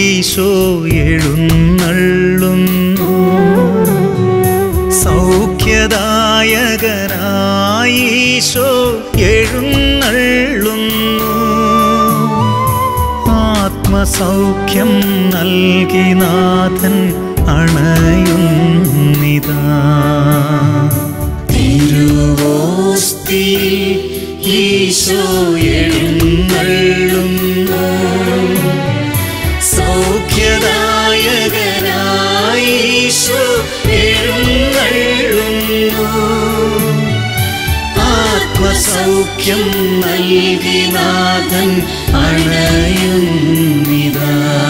ഈശോ എഴുന്നള്ളുന്നു സൗഖ്യദായകനായി ഈശോ എഴുന്നള്ളുന്നു ആത്മസൗഖ്യം നൽകി നാഥൻ അണയുന്നിതാ തിരുവോസ്തിയിൽ ഈശോ എഴുന്നള്ളുന്നു സൗഖ്യദായകനായി ഈശോ എഴുന്നള്ളുന്നു ആത്മസൗഖ്യം നൽകി നാഥൻ അണയുന്നിതാ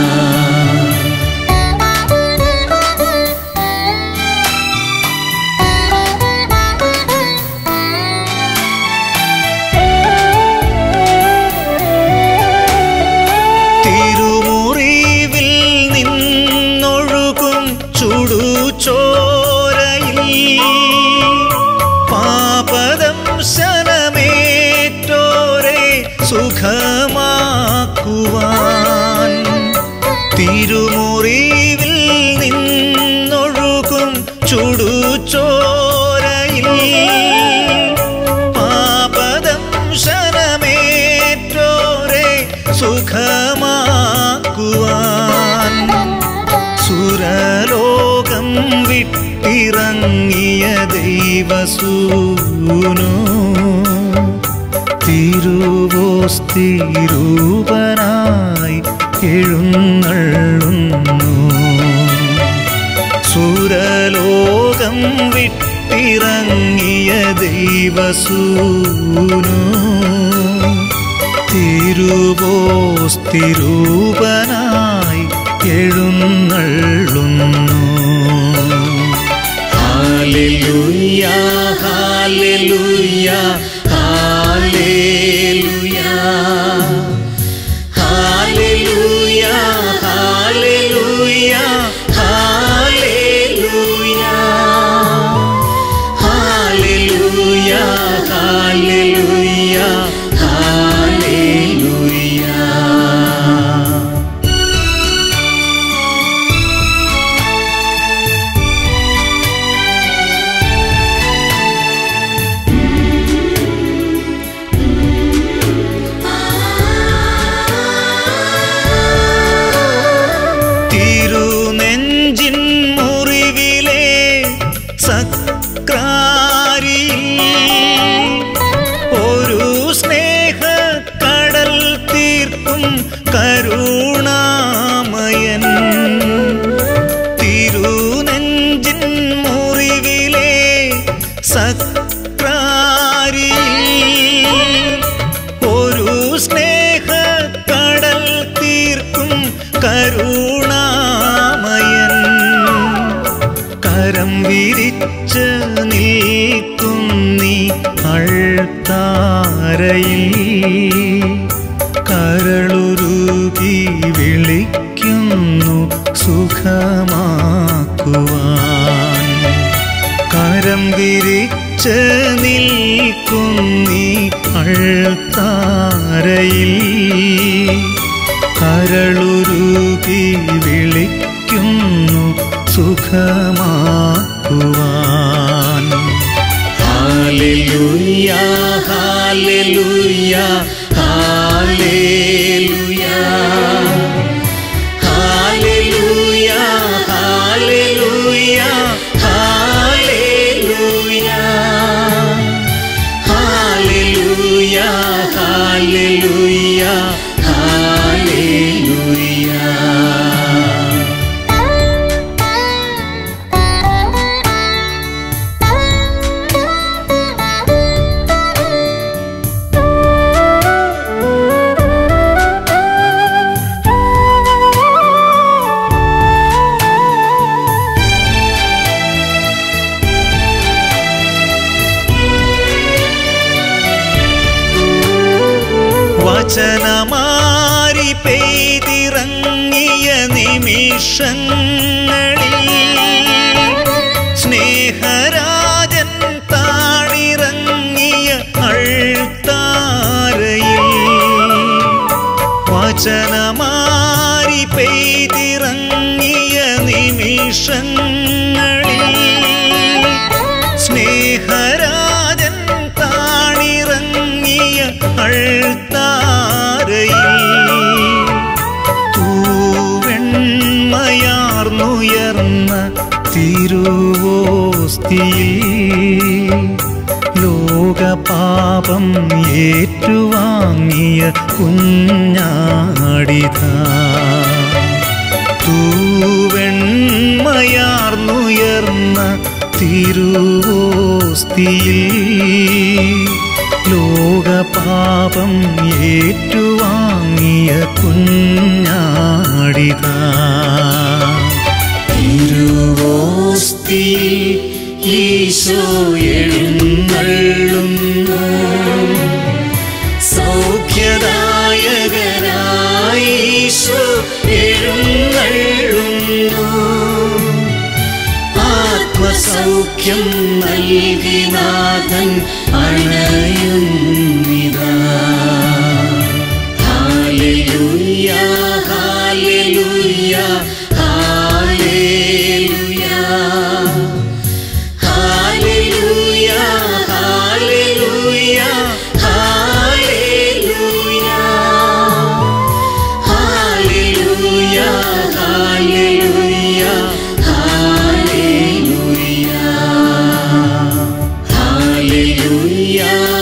തിരുമുറിവിൽ നിന്നൊഴുകും ചുടുചോരയിൽ പാപദംശനമേറ്റോരെ സുഖമാക്കുവാൻ തിരുമുറിവിൽ നിന്നൊഴുകും ചുടുചോരയിൽ പാപദംശനമേറ്റോരെ സുഖമാക്കുവാൻ സുരലോകം വിട്ടിറങ്ങിയ ദൈവസൂനോ തിരുവോസ്തിരൂപനായി എഴുന്നള്ളുന്നു സുരലോകം വിട്ടിറങ്ങിയ ദൈവസൂനോ തിരുവോസ്തിരൂപനായി എഴുന്നള്ളുന്നു hallelujah hallelujah hallelujah hallelujah hallelujah hallelujah hallelujah hallelujah hallelujah തിരുനെഞ്ചിൻ മുറിവിലെ സക്രാരി ഒരു സ്നേഹ കടൽ തീർക്കും കരുണാമയൻ തിരുനെഞ്ചിൻ മുറിവിലെ സക്രാരി ഒരു സ്നേഹ കടൽ തീർക്കും കരുണാമയൻ കരം വിരിച്ച് നിൽക്കും നീ അൾത്താരയിൽ കരളുരുകി വിളിക്കുന്നു സുഖമാക്കുവാൻ കരം വിരിച്ച് നിൽക്കും നീ അൾത്താരയിൽ കരളുരുകി വിളിക്കുന്നു സുഖമാക്കുവാൻ hallelujah hallelujah hallelujah hallelujah hallelujah hallelujah hallelujah hallelujah hallelujah വചനമാരി പെയ്തിറങ്ങിയ നിമിഷങ്ങളിൽ സ്നേഹരാജൻ താണിറങ്ങിയ അൾത്താരയിൽ വചനമാരി പെയ്തിറങ്ങിയ നിമിഷങ്ങളിൽ സ്നേഹരാജൻ താണിറങ്ങിയ അൾത്താരയിൽ തൂവെണ്മയാർന്നുയർന്ന തിരുവോസ്തിയിൽ ലോകപാപം ഏറ്റുവാങ്ങിയ കുഞ്ഞാടിത തൂവെണ്മയാർന്നുയർന്ന തിരുവോസ്തിയിൽ ലോകപാപം ഏറ്റുവാങ്ങിയ കുഞ്ഞാടിത തിരുവോസ്തിയിൽ ഈശോ എഴുന്നള്ളുന്നു സൗഖ്യദായകനായി ഈശോ എഴുന്നള്ളുന്നു ആത്മസൗഖ്യം നൽകി നാഥൻ അണയുന്നിതാ ഹാലലുയ ഹാലലുയ ഹാലലുയ ഹാലലുയ ഹാലലുയ ഹാലലുയ ഹാലലുയ ഹാലലുയ ഹാലലുയ ഹാലലുയ